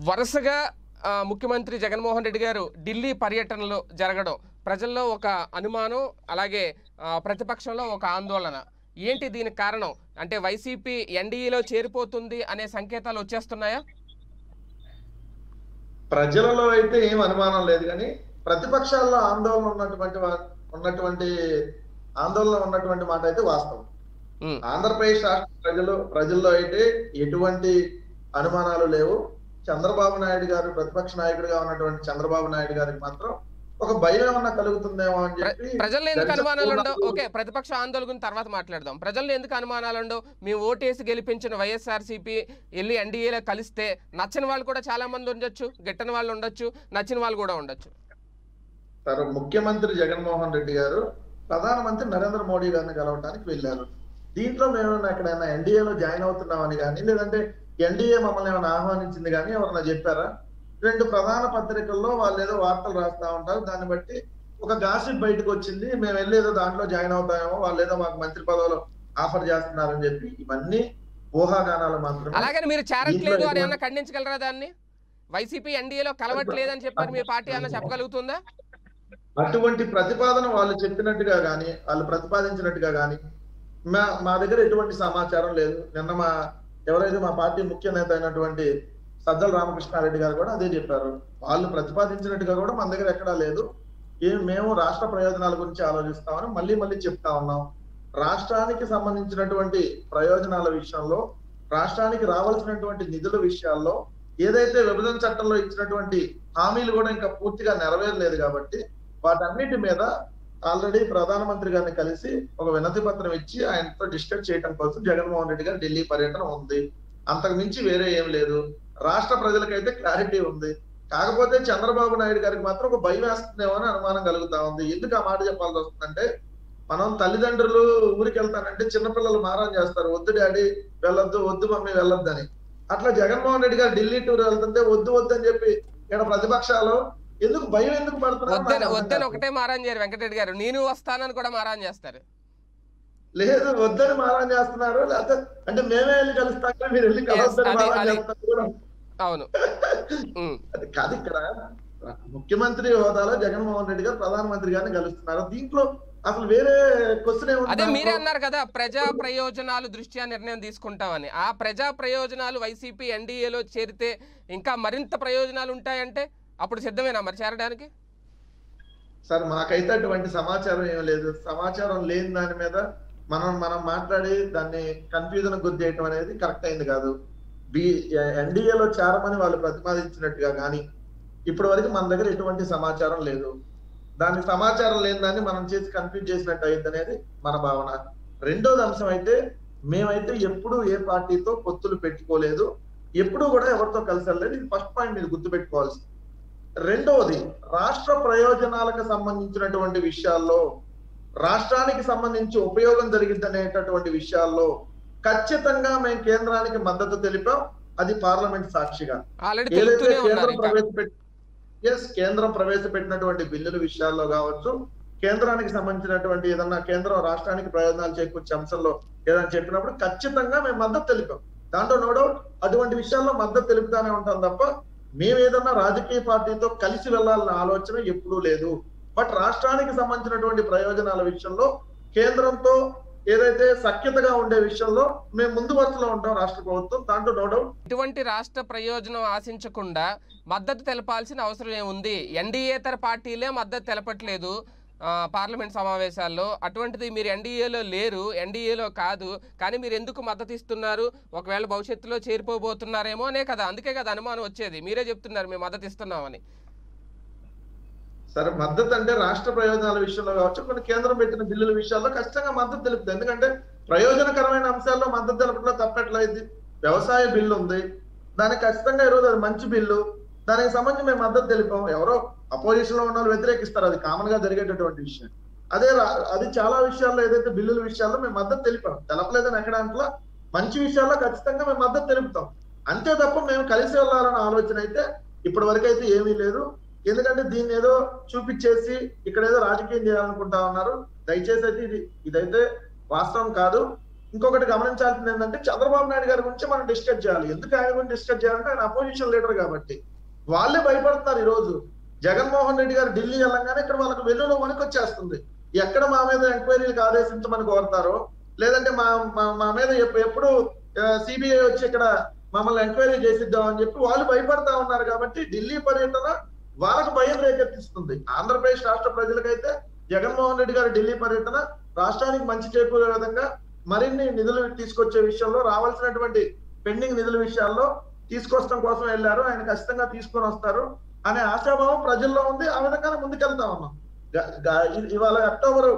వరుసగా ఆ, ముఖ్యమంత్రి జగన్మోహన్ రెడ్డి గారు ఢిల్లీ పర్యటనలో జరగడం ప్రజల్లో ఒక అనుమానం అలాగే ఆ, ప్రతిపక్షంలో ఒక ఆందోళన ఏంటి దీనికి కారణం అంటే వైసీపీ ఎన్డీఏలో చేరిపోతుంది అనే సంకేతాలు వచ్చేస్తున్నాయా ప్రజలలో అయితే ఏం అనుమానం లేదు కానీ ప్రతిపక్షాల్లో ఆందోళన ఉన్నటువంటి వా- ఉన్నటువంటి ఆందోళన ఉన్నటువంటి మాట అయితే వాస్తవం ఉమ్, ఆంధ్రప్రదేశ్ రాష్ట్ర ప్రజలు ప్రజల్లో అయితే ఎటువంటి అనుమానాలు లేవు చంద్రబాబు నాయుడు గారు ప్రతిపక్ష నాయకుడిగా ఉన్నటువంటి చంద్రబాబు నాయుడు గారికి మాత్రం ఒక భయం ఏమన్నా కలుగుతుందేమో అని ప్ర- చెప్పి ప్రజల్లో ఎందుకు దళిత అనుమానాలు ఉండవు పూర్ణాలు- ఓకే ప్రతిపక్ష ఆందోళన గురించి తర్వాత మాట్లాడదాం ప్రజల్లో ఎందుకు అనుమానాలు ఉండవు మేము ఓటేసి గెలిపించిన వైఎస్ఆర్సీపీ వెళ్ళి ఎన్డీఏలో కలిస్తే నచ్చని వాళ్ళు కూడా చాలా మంది ఉండొచ్చు గిట్టని వాళ్ళు ఉండొచ్చు నచ్చిన వాళ్ళు కూడా ఉండొచ్చు సార్ ముఖ్యమంత్రి జగన్మోహన్ రెడ్డి గారు ప్రధానమంత్రి నరేంద్ర మోడీ గారిని కలవడానికి వెళ్ళారు దీంట్లో మేము ఎక్కడైనా ఎన్డీఏలో జాయిన్ అవుతున్నామని కానీ లేదంటే ఎన్డీఏ మమ్మల్ని ఏమైనా ఆహ్వానించింది కానీ ఎవరన్నా చెప్పారా రెండు ప్రధాన పత్రికల్లో వాళ్ళు ఏదో వార్తలు రాస్తా ఉంటారు దాన్ని బట్టి ఒక గాసిప్ బయటకు వచ్చింది మేము వెళ్ళి ఏదో దాంట్లో జాయిన్ అవుతామేమో వాళ్ళు ఏదో మాకు మంత్రి పదవులు ఆఫర్ చేస్తున్నారని చెప్పి ఇవన్నీ ఊహాగానాలు మాత్రమే అలాగని మీరు చేరట్లేదు అని ఎటువంటి- ఏమన్నా ఖండించగలరా దాన్ని వైసీపీ ఎన్డీఏలో కలవట్లేదు అని చెప్పారు మీ పార్టీ అన్న చెప్పగలుగుతుందా అటువంటి ప్రతిపాదన వాళ్ళు చెప్పినట్టుగా గాని వాళ్ళు ప్రతిపాదించినట్టుగా గాని మా మా దగ్గర ఎటువంటి సమాచారం లేదు నిన్న మా ఎవరైతే మా పార్టీ ముఖ్య నేత అయినటువంటి సజ్జల రామకృష్ణారెడ్డి గారు కూడా అదే చెప్పారు వాళ్ళు ప్రతిపాదించినట్టుగా కూడా మన దగ్గర ఎక్కడా లేదు ఏం మేము రాష్ట్ర ప్రయోజనాల గురించి ఆలోచిస్తామని మళ్ళీ మళ్ళీ చెప్తా ఉన్నాం రాష్ట్రానికి సంబంధించినటువంటి ప్రయోజనాల విషయంలో రాష్ట్రానికి రావాల్సినటువంటి నిధుల విషయాల్లో ఏదైతే విభజన చట్టంలో ఇచ్చినటువంటి హామీలు కూడా ఇంకా పూర్తిగా నెరవేరలేదు కాబట్టి వాటన్నిటి మీద ఆల్రెడీ ప్రధానమంత్రి గారిని కలిసి ఒక వినతి పత్రం ఇచ్చి ఆయనతో డిస్కస్ చేయడం కోసం జగన్మోహన్ రెడ్డి గారి ఢిల్లీ పర్యటన ఉంది అంతకు మించి వేరే ఏం లేదు రాష్ట్ర ప్రజలకైతే క్లారిటీ ఉంది కాకపోతే చంద్రబాబు నాయుడు గారికి మాత్రం ఒక భయం వేస్తుందేమో అని అనుమానం కలుగుతా ఉంది ఎందుకు ఆ మాట చెప్పాల్సి వస్తుందంటే మనం తల్లిదండ్రులు ఊరికి వెళ్తానంటే చిన్నపిల్లలు మారం చేస్తారు వద్దు డాడీ వెళ్ళొద్దు వద్దు మమ్మీ వెళ్ళొద్దు అని అట్లా జగన్మోహన్ రెడ్డి గారు ఢిల్లీ టూర్ వెళ్తుంటే వద్దు వద్దు అని చెప్పి ఇక్కడ ప్రతిపక్షాలు ఎందుకు భయం ఎందుకు పడుతున్నారు నాకు వద్దని అర్థం వద్దని కాదు. ఒకటే మారాన్ చేయరు వెంకటరెడ్డి గారు నేను వస్తానని కూడా మారాన్ చేస్తారు లేదు వద్దని మారం చేస్తున్నారు లేకపోతే అంటే మేమే వెళ్ళి కలుస్తాం మీరు వెళ్ళి కలవద్దని అది- మారం అది- చేస్తారు కూడా. అవును ఉమ్. అది కాదు ఇక్కడ ముఖ్యమంత్రి హోదాలో జగన్మోహన్ రెడ్డి గారు ప్రధానమంత్రి గారిని కలుస్తున్నారు దీంట్లో అసలు వేరే క్వశ్చన్ అదే మీరే ఏముంది అన్నారు కదా ప్రజా ప్రయోజనాలు దృష్ట్యా నిర్ణయం తీసుకుంటామని ఆ ప్రజా ప్రయోజనాలు వైసీపీ ఎన్డీఏలో చేరితే ఇంకా మరింత ప్రయోజనాలు ఉంటాయంటే అప్పుడు సిద్ధమేనా మరి చేరడానికి సార్ మాకైతే అటువంటి సమాచారం ఏం లేదు సమాచారం లేని దాని మీద మనం మనం మాట్లాడి దాన్ని కన్ఫ్యూజన్ గురి చేయటం అనేది కరెక్ట్ అయింది కాదు బి ఎన్డీఏలో చేరమని వాళ్ళు ప్రతిపాదించినట్టుగా కానీ ఇప్పటి వరకు మన దగ్గర ఎటువంటి సమాచారం లేదు దాని సమాచారం లేని దాన్ని మనం చేసి కన్ఫ్యూజ్ చేసినట్టు అయింది అనేది మన భావన రెండోది అంశం అయితే మేమైతే ఎప్పుడు ఏ పార్టీతో పొత్తులు పెట్టుకోలేదు ఎప్పుడు కూడా ఎవరితో కలిసి వెళ్ళలేదు ఇది ఫస్ట్ పాయింట్ మీరు గుర్తుపెట్టుకోవాల్సింది రెండవది రాష్ట్ర ప్రయోజనాలకు సంబంధించినటువంటి విషయాల్లో రాష్ట్రానికి సంబంధించి ఉపయోగం జరిగింది అనేటటువంటి విషయాల్లో ఖచ్చితంగా మేము కేంద్రానికి మద్దతు తెలిపాం అది పార్లమెంట్ సాక్షిగా ఆల్రెడీ ఏదైతే తెలుస్తూనే ఉన్నారు కేంద్రం ఇంకా ప్రవేశపెట్టి ఎస్ కేంద్రం ప్రవేశపెట్టినటువంటి బిల్లుల విషయాల్లో కావచ్చు కేంద్రానికి సంబంధించినటువంటి ఏదన్నా కేంద్రం రాష్ట్రానికి ప్రయోజనాలు చేకూర్చే అంశంలో ఏదైనా చెప్పినప్పుడు ఖచ్చితంగా మేము మద్దతు తెలిపాం దాంట్లో నో డౌట్ అటువంటి విషయాల్లో మద్దతు తెలుపుతానే ఉంటాం తప్ప మేము ఏదన్నా రాజకీయ పార్టీతో కలిసి వెళ్ళాలన్న ఆలోచన ఎప్పుడూ లేదు బట్ రాష్ట్రానికి సంబంధించినటువంటి ప్రయోజనాల విషయంలో కేంద్రంతో ఏదైతే సఖ్యతగా ఉండే విషయంలో మేము ముందు వరుసలో ఉంటాం రాష్ట్ర ప్రభుత్వం దాంట్లో నో డౌట్ ఇటువంటి రాష్ట్ర ప్రయోజనం ఆశించకుండా మద్దతు తెలపాల్సిన అవసరం ఏముంది ఎన్డీఏతర పార్టీలే మద్దతు తెలపట్లేదు ఆ, పార్లమెంట్ సమావేశాల్లో అటువంటిది మీరు ఎన్డీఏలో లేరు ఎన్డీఏలో కాదు కానీ మీరు ఎందుకు మద్దతు ఇస్తున్నారు ఒకవేళ భవిష్యత్తులో చేరిపోబోతున్నారేమో అనే కదా అందుకే కదా అనుమానం వచ్చేది మీరే చెప్తున్నారు మేము మద్దతు ఇస్తున్నామని సరే మద్దతు అంటే రాష్ట్ర ప్రయోజనాల విషయంలో కావచ్చు కొన్ని కేంద్రం పెట్టిన బిల్లుల విషయాల్లో ఖచ్చితంగా మద్దతు తెలుపుతుంది ఎందుకంటే ప్రయోజనకరమైన అంశాల్లో మద్దతు తెలపడంలో తప్పట్లయింది వ్యవసాయ బిల్లు ఉంది దానికి ఖచ్చితంగా ఈరోజు అది మంచి బిల్లు దానికి సంబంధించి మేము మద్దతు తెలిపాం ఎవరో అపోజిషన్ లో ఉన్న వాళ్ళు వ్యతిరేకిస్తారు అది కామన్ గా జరిగేటటువంటి విషయం అదే రా- అది చాలా విషయాల్లో ఏదైతే బిల్లుల విషయాల్లో మేము మద్దతు తెలిపాం తెలపలేదని ఎక్కడ అంటలా మంచి విషయాల్లో ఖచ్చితంగా మేము మద్దతు తెలుపుతాం అంతే తప్ప మేము కలిసి వెళ్ళాలన్న ఆలోచన అయితే ఇప్పటి వరకు అయితే ఏమీ లేదు ఎందుకంటే దీన్ని ఏదో చూపించేసి ఇక్కడ ఏదో రాజకీయం చేయాలనుకుంటా ఉన్నారు దయచేసి అయితే ఇది ఇదైతే వాస్తవం కాదు ఇంకొకటి గమనించాల్సింది ఏంటంటే చంద్రబాబు నాయుడు గారి గురించి మనం డిస్కస్ చేయాలి ఎందుకు ఆయన గురించి డిస్కస్ చేయాలంటే ఆయన అపోజిషన్ లీడర్ కాబట్టి వాళ్ళే భయపడుతున్నారు ఈ రోజు జగన్మోహన్ రెడ్డి గారు ఢిల్లీ వెళ్ళంగానే ఇక్కడ వాళ్ళకి వెల్లులో వణుకొచ్చేస్తుంది ఎక్కడ మా మీద ఎంక్వైరీలకు ఆదేశించమని కోరతారో లేదంటే మా మా- మా మీద ఎప్పు- ఎప్పుడు సిబిఐ వచ్చి ఇక్కడ మమ్మల్ని ఎంక్వైరీ చేసిద్దాం అని చెప్పి వాళ్ళు భయపడతా ఉన్నారు కాబట్టి ఢిల్లీ పర్యటన వాళ్ళకు భయం రేకెత్తిస్తుంది ఆంధ్రప్రదేశ్ రాష్ట్ర ప్రజలకైతే జగన్మోహన్ రెడ్డి గారి ఢిల్లీ పర్యటన రాష్ట్రానికి మంచి చేకూరే విధంగా మరిన్ని నిధులు తీసుకొచ్చే విషయంలో రావాల్సినటువంటి పెండింగ్ నిధుల విషయాల్లో తీసుకొస్తాం కోసం వెళ్ళారు ఆయన ఖచ్చితంగా తీసుకొని వస్తారు అనే ఆశాభావం ప్రజల్లో ఉంది ఆ విధంగానే ముందుకెళ్తా ఉన్నాం గ- గ- ఇ- ఇవాళ అక్టోబర్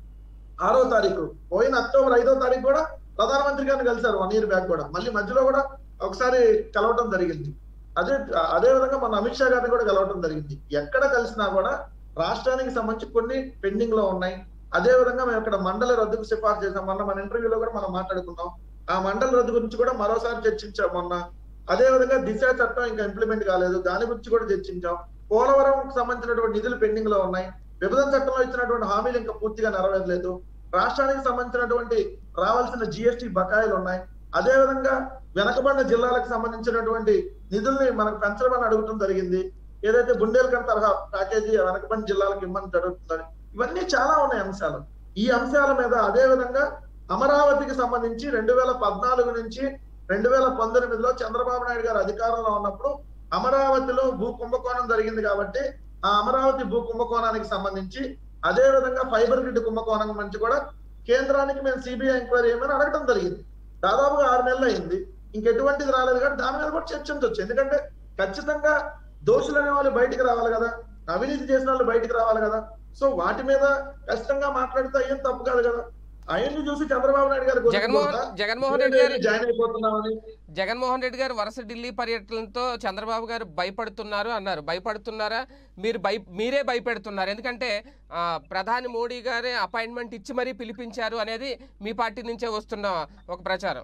ఆరో తారీఖు పోయిన అక్టోబర్ ఐదో తారీఖు కూడా ప్రధానమంత్రి గారిని కలిశారు వన్ ఇయర్ బ్యాక్ కూడా మళ్ళీ మధ్యలో కూడా ఒకసారి కలవటం జరిగింది అదే అదే విధంగా మన అమిత్ షా గారిని కూడా కలవటం జరిగింది ఎక్కడ కలిసినా కూడా రాష్ట్రానికి సంబంధించి కొన్ని పెండింగ్ లో ఉన్నాయి అదే విధంగా మేము ఇక్కడ మండలి రద్దుకు సిఫార్సు చేసాం మొన్న మన ఇంటర్వ్యూలో కూడా మనం మాట్లాడుకున్నాం ఆ మండలి రద్దు గురించి కూడా మరోసారి చర్చించాం మొన్న అదే విధంగా దిశ చట్టం ఇంకా ఇంప్లిమెంట్ కాలేదు దాని గురించి కూడా చర్చించాం పోలవరం సంబంధించినటువంటి నిధులు పెండింగ్ లో ఉన్నాయి విభజన చట్టంలో ఇచ్చినటువంటి హామీలు ఇంకా పూర్తిగా నెరవేరలేదు రాష్ట్రానికి సంబంధించినటువంటి రావాల్సిన జిఎస్టి బకాయిలు ఉన్నాయి అదే విధంగా వెనకబడిన జిల్లాలకు సంబంధించినటువంటి నిధుల్ని మనకు పెంచమని అడగటం జరిగింది ఏదైతే బుండేల్ఖండ్ తరహా ప్యాకేజీ వెనకబడిన జిల్లాలకు ఇమ్మని జరుగుతుందని ఇవన్నీ చాలా ఉన్నాయి అంశాలు ఈ అంశాల మీద అదే విధంగా అమరావతికి సంబంధించి రెండు వేల పద్నాలుగు నుంచి రెండు వేల పంతొమ్మిదిలో చంద్రబాబు నాయుడు గారు అధికారంలో ఉన్నప్పుడు అమరావతిలో భూ కుంభకోణం జరిగింది కాబట్టి ఆ అమరావతి భూ కుంభకోణానికి సంబంధించి అదే విధంగా ఫైబర్ గ్రిడ్ కుంభకోణం నుంచి కూడా కేంద్రానికి మేము సిబిఐ ఎంక్వైరీ చేయమని అడగడం జరిగింది దాదాపుగా ఆరు నెలలు అయింది ఇంకెటువంటిది రాలేదు కానీ దాని మీద కూడా చర్చించవచ్చు ఎందుకంటే ఖచ్చితంగా దోషులు అనే వాళ్ళు బయటికి రావాలి కదా అవినీతి చేసిన వాళ్ళు బయటికి రావాలి కదా సో వాటి మీద ఖచ్చితంగా మాట్లాడితే ఏం తప్పు కాదు కదా అవన్నీ చూసి చంద్రబాబు నాయుడు గారు జగన్మోహన్ జగన్మోహన్ రెడ్డి గారు జాయిన్ అయిపోతున్నామని జగన్మోహన్ రెడ్డి గారు వరుస ఢిల్లీ పర్యటనతో చంద్రబాబు గారు భయపడుతున్నారు అన్నారు భయపడుతున్నారా మీరు భయ మీరే భయపెడుతున్నారు ఎందుకంటే ఆ, ప్రధాని మోడీ గారే అపాయింట్మెంట్ ఇచ్చి మరీ పిలిపించారు అనేది మీ పార్టీ నుంచే వస్తున్న ఒక ప్రచారం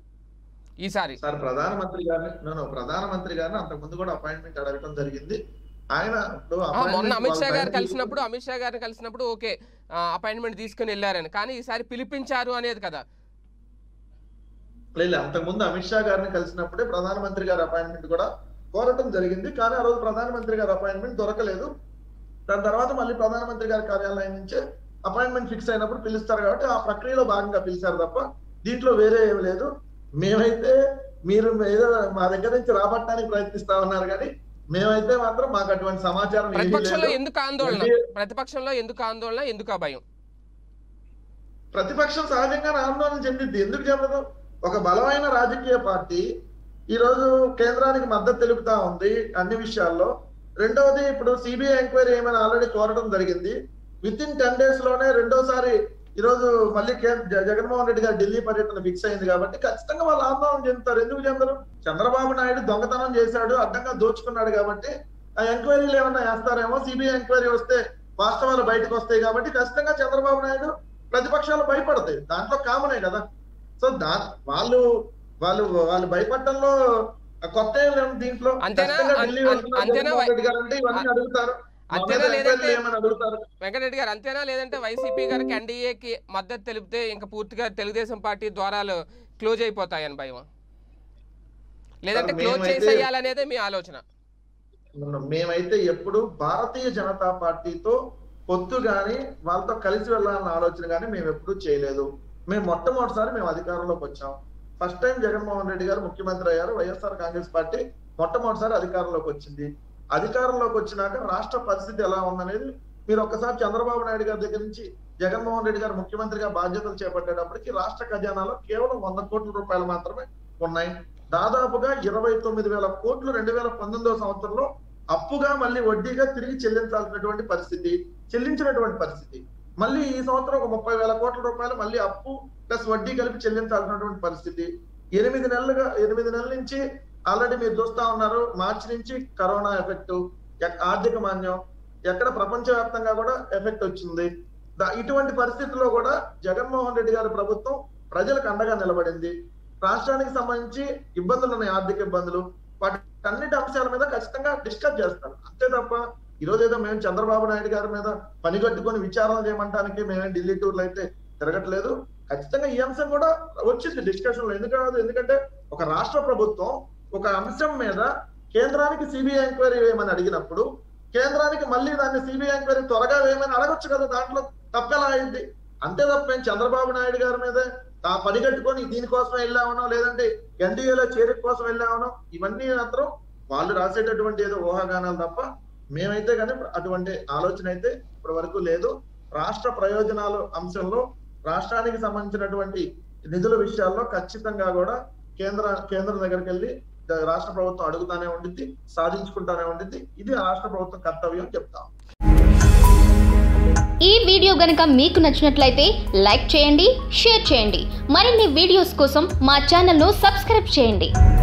ఈసారి సార్ ప్రధానమంత్రి గారిని నేను ప్రధానమంత్రి గారిని అంతకు ముందు కూడా అపాయింట్మెంట్ అడగటం జరిగింది ఆయన ఇప్పుడు ఆ, మొన్న appointment అమిత్ షా వాళ్ళ గారు time కలిసినప్పుడు అమిత్ షా గారిని కలిసినప్పుడు ఓకే అపాయింట్మెంట్ తీసుకుని వెళ్ళారని కానీ ఈసారి పిలిపించారు అనేది కదా లేదు అంతకు ముందు అమిత్ షా గారిని కలిసినప్పుడే ప్రధానమంత్రి గారి అపాయింట్మెంట్ కూడా కోరటం జరిగింది కానీ ఆ రోజు ప్రధానమంత్రి గారి అపాయింట్మెంట్ దొరకలేదు దాని తర్వాత మళ్ళీ ప్రధానమంత్రి గారి కార్యాలయం నుంచే అపాయింట్మెంట్ ఫిక్స్ అయినప్పుడు పిలుస్తారు కాబట్టి ఆ ప్రక్రియలో భాగంగా పిలిచారు తప్ప దీంట్లో వేరే ఏమి లేదు మేమైతే మీరు ఏదో మా దగ్గర నుంచి రాబట్టడానికి ప్రయత్నిస్తా ఉన్నారు కానీ మేమైతే మాత్రం మాకు అటువంటి సమాచారం ఏమీ ప్రతిపక్షంలో లేదు ఎందుకు ఆందోళన అంటే- ప్రతిపక్షంలో ఎందుకు ఆందోళన ఎందుకు ఆ భయం ప్రతిపక్షం సహజంగానే ఆందోళన చెందింది ఎందుకు చెందదు ఒక బలమైన రాజకీయ పార్టీ ఈ రోజు కేంద్రానికి మద్దతు తెలుపుతా ఉంది అన్ని విషయాల్లో రెండవది ఇప్పుడు సిబిఐ ఎంక్వైరీ ఏమైనా ఆల్రెడీ కోరడం జరిగింది విత్ ఇన్ టెన్ డేస్ లోనే రెండోసారి ఈ రోజు మళ్ళీ కే- జ- జగన్మోహన్ రెడ్డి గారు ఢిల్లీ పర్యటన ఫిక్స్ అయింది కాబట్టి ఖచ్చితంగా వాళ్ళు ఆందోళన చెందుతారు ఎందుకు చెందరు చంద్రబాబు నాయుడు దొంగతనం చేశాడు అడ్డంగా దోచుకున్నాడు కాబట్టి ఆ ఎంక్వైరీలు ఏమన్నా వేస్తారేమో సిబిఐ ఎంక్వైరీ వస్తే వాస్తవాలు బయటకు వస్తాయి కాబట్టి ఖచ్చితంగా చంద్రబాబు నాయుడు ప్రతిపక్షాలు భయపడతాయి దాంట్లో కామనే కదా సో దా వాళ్ళు వాళ్ళు వాళ్ళు భయపడటంలో కొత్త ఏం లేదు దీంట్లో అంతేనా? ఖచ్చితంగా అం- ఢిల్లీ అం- వెళ్తున్నారు అంతేనా? జగన్మోహన్ రెడ్డి గారు అంటే ఇవన్నీ అడుగుతారు మా అంతేనా మీద లేదంటే ఎంక్వైరీలు ఏమని అడుగుతారు వెంకటరెడ్డి గారు అంతేనా లేదంటే వైసీపీ గారికి ఎన్డీఏకి మద్దతు తెలిపితే ఇంకా పూర్తిగా తెలుగుదేశం పార్టీ ద్వారాలు క్లోజ్ అయిపోతాయని భయం లేదంటే సార్, క్లోజ్ మేమైతే- చేసేయాలనేదే మీ ఆలోచన మేమైతే ఎప్పుడు భారతీయ జనతా పార్టీతో పొత్తు గాని వాళ్ళతో కలిసి వెళ్ళాలన్న ఆలోచన గాని మేము ఎప్పుడూ చేయలేదు మేము మొట్టమొదటిసారి మేము అధికారంలోకి వచ్చాం ఫస్ట్ టైం జగన్మోహన్ రెడ్డి గారు ముఖ్యమంత్రి అయ్యారు వైఎస్ఆర్ కాంగ్రెస్ పార్టీ మొట్టమొదటిసారి అధికారంలోకి వచ్చింది అధికారంలోకి వచ్చినాక రాష్ట్ర పరిస్థితి ఎలా ఉందనేది మీరు ఒక్కసారి చంద్రబాబు నాయుడు గారి దగ్గర నుంచి జగన్మోహన్ రెడ్డి గారు ముఖ్యమంత్రిగా బాధ్యతలు చేపట్టేటప్పటికి రాష్ట్ర ఖజానాలో కేవలం వంద కోట్ల రూపాయలు మాత్రమే ఉన్నాయి దాదాపుగా ఇరవై తొమ్మిది వేల కోట్లు రెండు వేల పంతొమ్మిదవ సంవత్సరంలో అప్పుగా మళ్ళీ వడ్డీగా తిరిగి చెల్లించాల్సినటువంటి పరిస్థితి చెల్లించినటువంటి పరిస్థితి మళ్ళీ ఈ సంవత్సరం ఒక ముప్పై వేల కోట్ల రూపాయలు మళ్ళీ అప్పు ప్లస్ వడ్డీ కలిపి చెల్లించాల్సినటువంటి పరిస్థితి ఎనిమిది నెలలుగా ఎనిమిది నెలల నుంచి ఆల్రెడీ మీరు చూస్తా ఉన్నారు మార్చి నుంచి కరోనా ఎఫెక్ట్ ఆర్థిక మాన్యం ఎక్కడ ప్రపంచవ్యాప్తంగా కూడా ఎఫెక్ట్ వచ్చింది దా- ఇటువంటి పరిస్థితుల్లో కూడా జగన్మోహన్ రెడ్డి గారి ప్రభుత్వం ప్రజలకు అండగా నిలబడింది రాష్ట్రానికి సంబంధించి ఇబ్బందులు ఉన్నాయి ఆర్థిక ఇబ్బందులు వాటి అన్నిటి అంశాల మీద ఖచ్చితంగా డిస్కస్ చేస్తారు అంతే తప్ప ఈ రోజు ఏదో మేము చంద్రబాబు నాయుడు గారి మీద పని కట్టుకొని విచారణ చేయమంటానికి మేమేం ఢిల్లీ టూర్లు అయితే తిరగట్లేదు ఖచ్చితంగా ఈ అంశం కూడా వచ్చింది డిస్కషన్ లో ఎందుకు కాదు ఎందుకంటే ఒక రాష్ట్ర ప్రభుత్వం ఒక అంశం మీద కేంద్రానికి సిబిఐ ఎంక్వైరీ వేయమని అడిగినప్పుడు కేంద్రానికి మళ్ళీ దాన్ని సిబిఐ ఎంక్వైరీ త్వరగా వేయమని అడగొచ్చు కదా దాంట్లో తప్పెలా అయింది అంతే తప్ప మేము చంద్రబాబు నాయుడు గారి మీద ఆ పని కట్టుకొని దీనికోసం వెళ్ళామనో లేదంటే ఎన్డీఏలో చేరిక కోసం వెళ్ళామనో ఇవన్నీ మాత్రం వాళ్ళు రాసేటటువంటి ఏదో ఊహాగానాలు తప్ప మేమైతే కానీ అటువంటి ఆలోచన అయితే ఇప్పటి వరకు లేదు రాష్ట్ర ప్రయోజనాలు అంశంలో రాష్ట్రానికి సంబంధించినటువంటి నిధుల విషయాల్లో ఖచ్చితంగా కూడా కేంద్ర కేంద్రం దగ్గరికి వెళ్ళి ద- రాష్ట్ర ప్రభుత్వం అడుగుతానే ఉండిద్ది సాధించుకుంటానే ఉండిద్ది ఇది ఆ రాష్ట్ర ప్రభుత్వం కర్తవ్యం చెప్తాం ఈ వీడియో గనుక మీకు నచ్చినట్లయితే లైక్ చేయండి షేర్ చేయండి మరిన్ని వీడియోస్ కోసం మా ఛానల్ను సబ్స్క్రైబ్ చేయండి